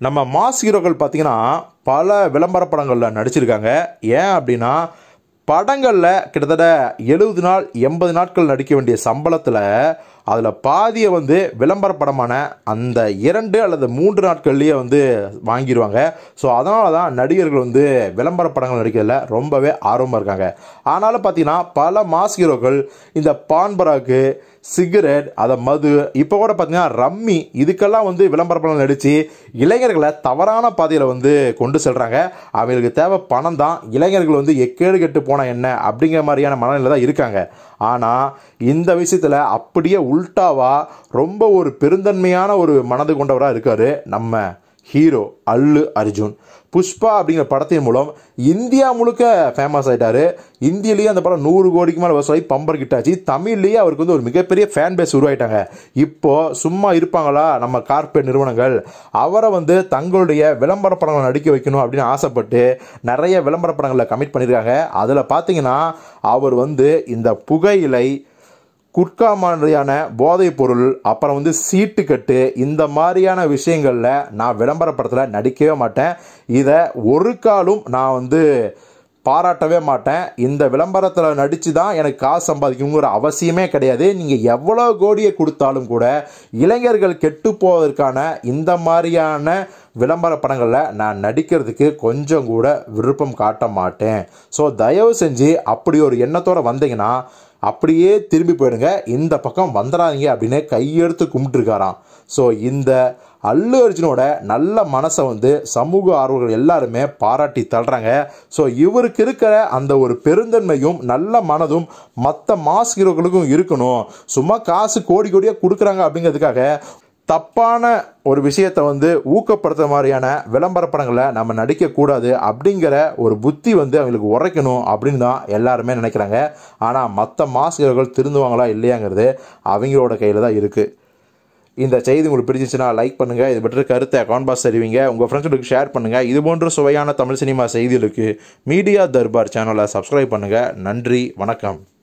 நம்ம மாஸ் ஹீரோக்கள் பார்த்தீங்கன்னா பல விளம்பர படங்களில் நடிச்சிருக்காங்க ஏன் அப்படின்னா படங்களில் கிட்டத்தட்ட எழுபது நாள் எண்பது நாட்கள் நடிக்க வேண்டிய சம்பளத்தில் அதில் பாதியை வந்து விளம்பர படமான அந்த இரண்டு அல்லது மூன்று நாட்கள்லேயே வந்து வாங்கிடுவாங்க ஸோ அதனால தான் நடிகர்கள் வந்து விளம்பர படங்கள் நடிக்கிறதுல ரொம்பவே ஆர்வமாக இருக்காங்க ஆனாலும் பார்த்தீங்கன்னா பல மாஸ் ஹீரோக்கள் இந்த பான்பராக்கு சிகரெட் அதை மது இப்போ கூட பார்த்தீங்கன்னா ரம்மி இதுக்கெல்லாம் வந்து விளம்பர படம் நடித்து இளைஞர்களை தவறான பாதையில் வந்து கொண்டு செல்கிறாங்க அவங்களுக்கு தேவை பணம் தான் இளைஞர்கள் வந்து எக்கேடு கெட்டு போனால் என்ன அப்படிங்கிற மாதிரியான மனநிலை தான் இருக்காங்க ஆனால் இந்த விஷயத்தில் அப்படியே உல்டாவா ரொம்ப ஒரு பெருந்தன்மையான ஒரு மனது கொண்டவராக இருக்கார் நம்ம ஹீரோ அல்லு அர்ஜுன் புஷ்பா அப்படிங்கிற படத்தின் மூலம் இந்தியா முழுக்க ஃபேமஸ் ஆயிட்டாரு இந்தியிலேயே அந்த படம் நூறு கோடிக்கு மேலே வசூலாகி பம்பர் கிட்டாச்சு தமிழ்லேயே அவருக்கு வந்து ஒரு மிகப்பெரிய ஃபேன் பேஸ் உருவாயிட்டாங்க இப்போ சும்மா இருப்பாங்களா நம்ம கார்பரேட் நிறுவனங்கள் அவரை வந்து தங்களுடைய விளம்பர படங்களை நடிக்க வைக்கணும் அப்படின்னு ஆசைப்பட்டு நிறைய விளம்பர படங்களில் கமிட் பண்ணியிருக்காங்க அதில் பார்த்தீங்கன்னா அவர் வந்து இந்த புகையிலை குட்கா மாதிரியான போதைப் பொருள் அப்புறம் வந்து சீட்டுக்கட்டு இந்த மாதிரியான விஷயங்களில் நான் விளம்பர படத்தில் நடிக்கவே மாட்டேன் இதை ஒரு காலும் நான் வந்து பாராட்டவே மாட்டேன் இந்த விளம்பரத்தில் நடித்து தான் எனக்கு காசு சம்பாதிக்கணுங்கிற அவசியமே கிடையாது நீங்கள் எவ்வளோ கோடியை கொடுத்தாலும் கூட இளைஞர்கள் கெட்டு போவதற்கான இந்த மாதிரியான விளம்பர படங்களில் நான் நடிக்கிறதுக்கு கொஞ்சம் கூட விருப்பம் காட்ட மாட்டேன் ஸோ தயவு செஞ்சு அப்படி ஒரு எண்ணத்தோடு வந்தீங்கன்னா அப்படியே திரும்பி போயிடுங்க இந்த பக்கம் வந்துடாதீங்க அப்படின்னு கையெடுத்து கும்பிட்டுருக்காராம் ஸோ இந்த அல்லு அர்ஜுனோட நல்ல மனசை வந்து சமூக ஆர்வலர்கள் எல்லாருமே பாராட்டி தள்ளுறாங்க ஸோ இவருக்கு இருக்கிற அந்த ஒரு பெருந்தன்மையும் நல்ல மனதும் மற்ற மாஸ் ஹீரோக்களுக்கும் இருக்கணும் சும்மா காசு கோடி கோடியாக கொடுக்குறாங்க அப்படிங்கிறதுக்காக தப்பான ஒரு விஷயத்தை வந்து ஊக்கப்படுத்துற மாதிரியான விளம்பர படங்களை நம்ம நடிக்கக்கூடாது அப்படிங்கிற ஒரு புத்தி வந்து அவங்களுக்கு உரைக்கணும் அப்படின்னு தான் எல்லாருமே நினைக்கிறாங்க ஆனால் மற்ற மாஸ்கர்கள் திருந்துவாங்களா இல்லையாங்கிறது அவங்களோட கையில் தான் இருக்குது இந்த செய்தி உங்களுக்கு பிடிச்சிச்சுன்னா லைக் பண்ணுங்கள் இது பற்றி கருத்தை கான்பாஸ் தெரிவிங்க உங்கள் ஃப்ரெண்ட்ஸுக்கு ஷேர் பண்ணுங்கள் இது போன்ற சுவையான தமிழ் சினிமா செய்திகளுக்கு மீடியா தர்பார் சேனலை சப்ஸ்கிரைப் பண்ணுங்கள் நன்றி வணக்கம்